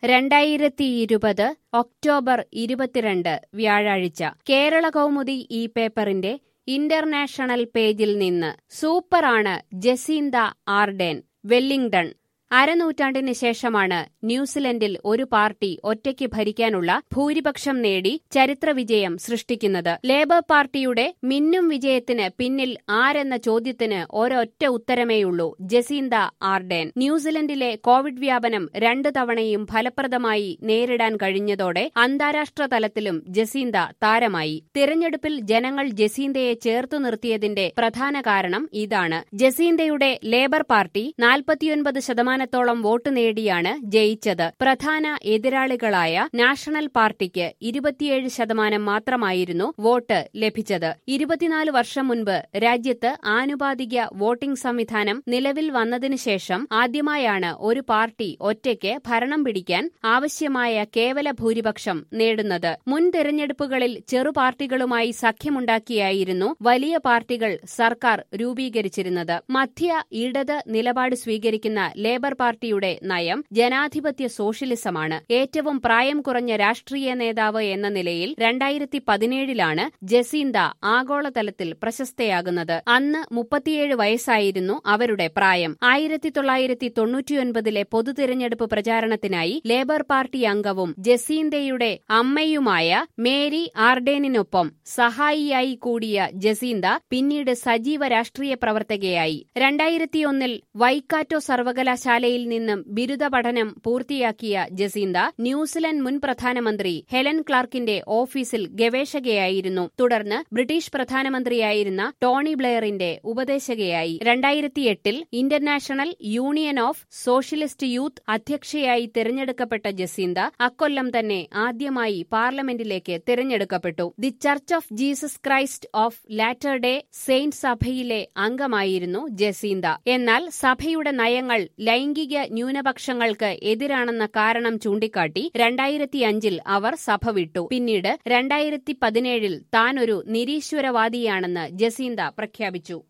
രണ്ടായിരത്തി ഇരുപത് ഒക്ടോബർ ഇരുപത്തിരണ്ട് വ്യാഴാഴ്ച കേരള കൗമുദി ഈ പേപ്പറിന്റെ ഇന്റർനാഷണൽ പേജിൽ നിന്ന് സൂപ്പറാണ് ജസീന്ത ആർഡേൻ വെല്ലിംഗ്ടൺ അരനൂറ്റാണ്ടിന് ശേഷമാണ് ന്യൂസിലൻഡിൽ ഒരു പാർട്ടി ഒറ്റയ്ക്ക് ഭരിക്കാനുള്ള ഭൂരിപക്ഷം നേടി ചരിത്ര വിജയം സൃഷ്ടിക്കുന്നത് ലേബർ പാർട്ടിയുടെ മിന്നും വിജയത്തിന് പിന്നിൽ ആരെന്ന ചോദ്യത്തിന് ഒരൊറ്റ ഉത്തരമേയുള്ളൂ ജസീന്ത ആർഡേൻ ന്യൂസിലൻഡിലെ കോവിഡ് വ്യാപനം രണ്ടു തവണയും ഫലപ്രദമായി നേരിടാൻ കഴിഞ്ഞതോടെ അന്താരാഷ്ട്ര തലത്തിലും ജസീന്ത താരമായി തിരഞ്ഞെടുപ്പിൽ ജനങ്ങൾ ജസീന്തയെ ചേർത്തു നിർത്തിയതിന്റെ പ്രധാന കാരണം ഇതാണ് ജസീന്തയുടെ ലേബർ പാർട്ടി നാൽപ്പത്തിയൊൻപത് ശതമാനത്തോളം വോട്ട് നേടിയാണ് ജയിച്ചത് പ്രധാന എതിരാളികളായ നാഷണൽ പാർട്ടിക്ക് ഇരുപത്തിയേഴ് ശതമാനം മാത്രമായിരുന്നു വോട്ട് ലഭിച്ചത് ഇരുപത്തിനാല് വർഷം മുൻപ് രാജ്യത്ത് ആനുപാതിക വോട്ടിംഗ് സംവിധാനം നിലവിൽ വന്നതിനു ശേഷം ആദ്യമായാണ് ഒരു പാർട്ടി ഒറ്റയ്ക്ക് ഭരണം പിടിക്കാൻ ആവശ്യമായ കേവല ഭൂരിപക്ഷം നേടുന്നത് മുൻ തെരഞ്ഞെടുപ്പുകളിൽ ചെറു പാർട്ടികളുമായി സഖ്യമുണ്ടാക്കിയായിരുന്നു വലിയ പാർട്ടികൾ സർക്കാർ രൂപീകരിച്ചിരുന്നത് മധ്യ ഇടത് നിലപാട് സ്വീകരിക്കുന്ന ലേബർ പാർട്ടിയുടെ നയം ജനാധിപത്യ സോഷ്യലിസമാണ് ഏറ്റവും പ്രായം കുറഞ്ഞ രാഷ്ട്രീയ നേതാവ് എന്ന നിലയിൽ രണ്ടായിരത്തി പതിനേഴിലാണ് ജസീന്ത ആഗോളതലത്തിൽ പ്രശസ്തയാകുന്നത് അന്ന് മുപ്പത്തിയേഴ് വയസ്സായിരുന്നു അവരുടെ പ്രായം ആയിരത്തി തൊള്ളായിരത്തി തൊണ്ണൂറ്റിയൊൻപതിലെ പൊതുതിരഞ്ഞെടുപ്പ് പ്രചാരണത്തിനായി ലേബർ പാർട്ടി അംഗവും ജസീന്തയുടെ അമ്മയുമായ മേരി ആർഡേനിനൊപ്പം സഹായിയായി കൂടിയ ജസീന്ത പിന്നീട് സജീവ രാഷ്ട്രീയ പ്രവർത്തകയായി രണ്ടായിരത്തിയൊന്നിൽ വൈക്കാറ്റോ സർവകലാശാലയിൽ നിന്നും ബിരുദ പഠനം പൂർത്തിയാക്കിയ ജസീന്ത ന്യൂസിലൻഡ് മുൻ പ്രധാനമന്ത്രി ഹെലൻ ക്ലാർക്കിന്റെ ഓഫീസിൽ ഗവേഷകയായിരുന്നു തുടർന്ന് ബ്രിട്ടീഷ് പ്രധാനമന്ത്രിയായിരുന്ന ടോണി ബ്ലെയറിന്റെ ഉപദേശകയായി രണ്ടായിരത്തിയെട്ടിൽ international union of socialist youth അധ്യക്ഷയായി തിരഞ്ഞെടുക്കപ്പെട്ട ജസീന്ത അക്കൊല്ലം തന്നെ ആദ്യമായി പാർലമെന്റിലേക്ക് തിരഞ്ഞെടുക്കപ്പെട്ടു the church of Jesus Christ of latter day saint സഭയിലെ അംഗമായിരുന്നു ജസീന്ത എന്നാൽ സഭയുടെ നയങ്ങൾ ലൈംഗിക ന്യൂനപക്ഷങ്ങൾക്ക് എതിരാണെന്ന കാരണം ചൂണ്ടിക്കാട്ടി രണ്ടായിരത്തിയഞ്ചിൽ അവർ സഭ വിട്ടു പിന്നീട് രണ്ടായിരത്തി പതിനേഴിൽ താനൊരു നിരീശ്വരവാദിയാണെന്ന് ജസീന്ത പ്രഖ്യാപിച്ചു